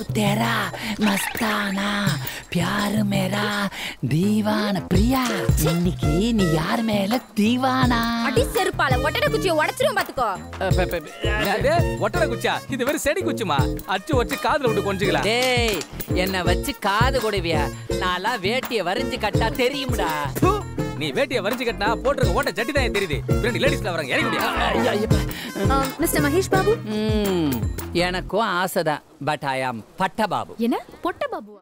तेरा मस्ताना प्यार मेरा दीवाना பிரியா இன்னைக்கு நீ யார் மேல தீவானா அடி செருப்பால ஒட்டடை குச்சியை உடைச்சிரும் பாத்துக்கோ என்னது? ஒட்டடை குச்சா இது வெறும் செடி குச்சுமா அச்சு வச்சு காதுல விட்டு கொஞ்சிக்கலாம் டேய் என்ன வச்சு காது கொடுவியா நான்லாம் வேட்டிய வரைஞ்சு கட்டா தெரியும்டா ப்பு! நீ வேட்டியை வரிஞ்சு கட்டினா போட்டிருக்க ஓட்ட சட்டி தான் தெரியுது ரெண்டு லேடிஸ்ல வராங்க இறங்கி முடியா மிஸ்டர் மகேஷ் பாபு ம், எனக்கும் ஆசைதான் பட் ஐ ஆம் பட்டபாபு என்ன பொட்ட பாபு